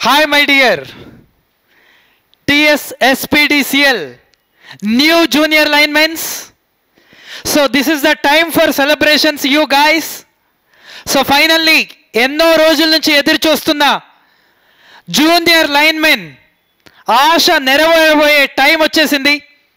Hi, my dear. TSSPDCL, new junior linemen. So, this is the time for celebrations, you guys. So finally ఎన్నో రోజుల నుంచి ఎదురు చూస్తున్న junior linemen ఆశ నెరవేరబోయే టైం వచ్చేసింది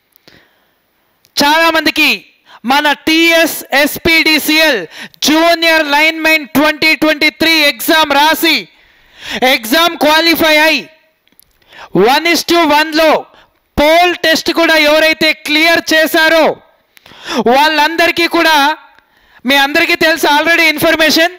చాలామందికి మన TS SPDCL junior linemen twenty twenty three exam రాసి ఎగ్జామ్ క్వాలిఫై అయి వన్ ఇస్ టు వన్లో పోల్ టెస్ట్ కూడా ఎవరైతే క్లియర్ చేశారో వాళ్ళందరికీ కూడా మీ అందరికీ తెలుసు ఆల్రెడీ ఇన్ఫర్మేషన్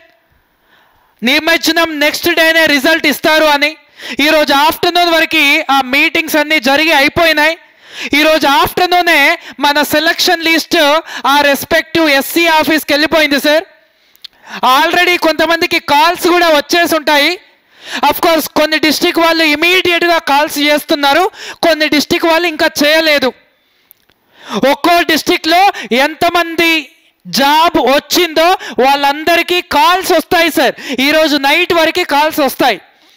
నిమజ్జనం నెక్స్ట్ డేనే రిజల్ట్ ఇస్తారు అని ఈరోజు ఆఫ్టర్నూన్ వరకు ఆ మీటింగ్స్ అన్నీ జరిగి అయిపోయినాయి ఈరోజు ఆఫ్టర్నూనే మన సెలక్షన్ లిస్ట్ ఆ రెస్పెక్టివ్ ఎస్సీ ఆఫీస్కి వెళ్ళిపోయింది సార్ ఆల్రెడీ కొంతమందికి కాల్స్ కూడా వచ్చేసి ఉంటాయి అఫ్ కోర్స్ కొన్ని డిస్టిక్ వాళ్ళు ఇమీడియట్గా కాల్స్ చేస్తున్నారు కొన్ని డిస్టిక్ వాళ్ళు ఇంకా చేయలేదు ఒక్కో డిస్టిక్లో ఎంతమంది జాబ్ వచ్చిందో వాళ్ళందరికీ కాల్స్ వస్తాయి సార్ ఈరోజు నైట్ వరకు కాల్స్ వస్తాయి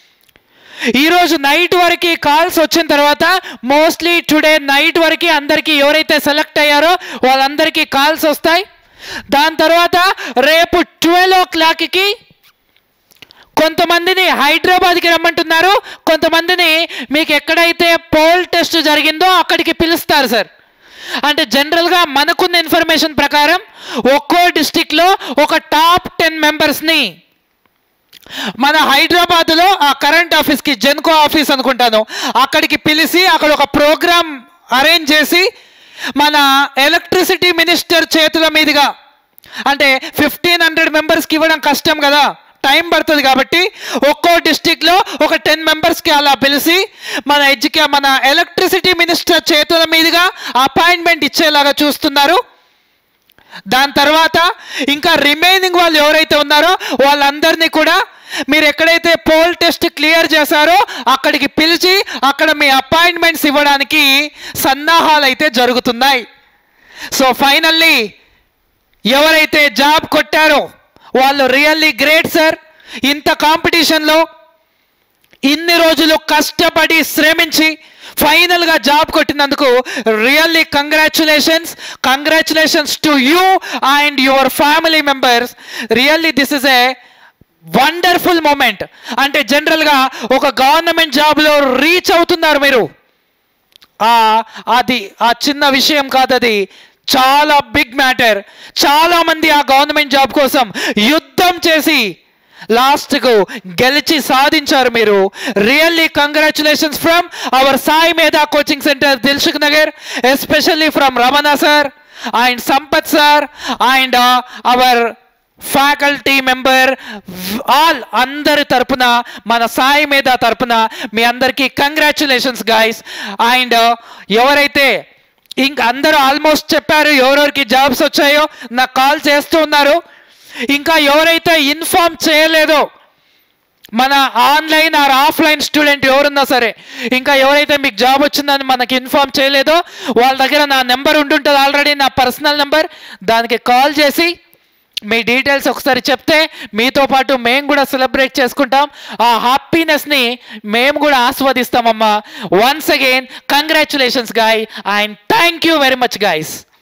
ఈరోజు నైట్ వరకు కాల్స్ వచ్చిన తర్వాత మోస్ట్లీ టుడే నైట్ వరకు అందరికీ ఎవరైతే సెలెక్ట్ అయ్యారో వాళ్ళందరికీ కాల్స్ వస్తాయి దాని తర్వాత రేపు ట్వెల్వ్ ఓ క్లాక్కి కొంతమందిని హైదరాబాద్కి రమ్మంటున్నారు కొంతమందిని మీకు ఎక్కడైతే పోల్ టెస్ట్ జరిగిందో అక్కడికి పిలుస్తారు సార్ అంటే జనరల్గా మనకున్న ఇన్ఫర్మేషన్ ప్రకారం ఒక్కో డిస్టిక్లో ఒక టాప్ టెన్ మెంబర్స్ని మన హైదరాబాద్లో ఆ కరెంట్ ఆఫీస్కి జెన్కో ఆఫీస్ అనుకుంటాను అక్కడికి పిలిచి అక్కడ ఒక ప్రోగ్రామ్ అరేంజ్ చేసి మన ఎలక్ట్రిసిటీ మినిస్టర్ చేతుల మీదుగా అంటే ఫిఫ్టీన్ హండ్రెడ్ మెంబర్స్కి ఇవ్వడం కష్టం కదా టైం పడుతుంది కాబట్టి ఒక్కో డిస్టిక్లో ఒక టెన్ మెంబర్స్కి అలా పిలిచి మన ఎడ్యుకే మన ఎలక్ట్రిసిటీ మినిస్టర్ చేతుల మీదుగా అపాయింట్మెంట్ ఇచ్చేలాగా చూస్తున్నారు దాని తర్వాత ఇంకా రిమైనింగ్ వాళ్ళు ఎవరైతే ఉన్నారో వాళ్ళందరినీ కూడా మీరు ఎక్కడైతే పోల్ టెస్ట్ క్లియర్ చేశారో అక్కడికి పిలిచి అక్కడ మీ అపాయింట్మెంట్స్ ఇవ్వడానికి సన్నాహాలు అయితే జరుగుతున్నాయి సో ఫైనల్లీ ఎవరైతే జాబ్ కొట్టారో వాళ్ళు రియల్లీ గ్రేట్ సార్ ఇంత కాంపిటీషన్లో ఇన్ని రోజులు కష్టపడి శ్రమించి ఫైనల్గా జాబ్ కొట్టినందుకు really congratulations congratulations to you and your family members really this is a wonderful moment అంటే జనరల్గా ఒక గవర్నమెంట్ జాబ్లో రీచ్ అవుతున్నారు మీరు ఆ అది ఆ చిన్న విషయం కాదు అది చాలా బిగ్ మ్యాటర్ చాలా మంది ఆ గవర్నమెంట్ జాబ్ కోసం యుద్ధం చేసి లాస్ట్కు గెలిచి సాధించారు మీరు really congratulations from our Sai Medha coaching centre Dilsukh Nagar especially from Ramana sir and Sampath sir and our faculty member all అందరి తరపున మన సాయి మీద తరపున మీ అందరికీ కంగ్రాచులేషన్స్ గాయస్ అండ్ ఎవరైతే ఇంక అందరూ ఆల్మోస్ట్ చెప్పారు ఎవరెవరికి జాబ్స్ వచ్చాయో నాకు కాల్ చేస్తూ ఉన్నారు ఇంకా ఎవరైతే ఇన్ఫార్మ్ చేయలేదో మన ఆన్లైన్ ఆర్ ఆఫ్లైన్ స్టూడెంట్ ఎవరున్నా సరే ఇంకా ఎవరైతే మీకు జాబ్ వచ్చిందని మనకి ఇన్ఫార్మ్ చేయలేదో వాళ్ళ దగ్గర నా నెంబర్ ఉంటుంటుంది ఆల్రెడీ నా పర్సనల్ నెంబర్ దానికి కాల్ చేసి మీ డీటెయిల్స్ ఒకసారి చెప్తే మీతో పాటు మేము కూడా సెలబ్రేట్ చేసుకుంటాం ఆ హ్యాపీనెస్ని మేము కూడా ఆస్వాదిస్తామమ్మా once again congratulations guy and thank you very much guys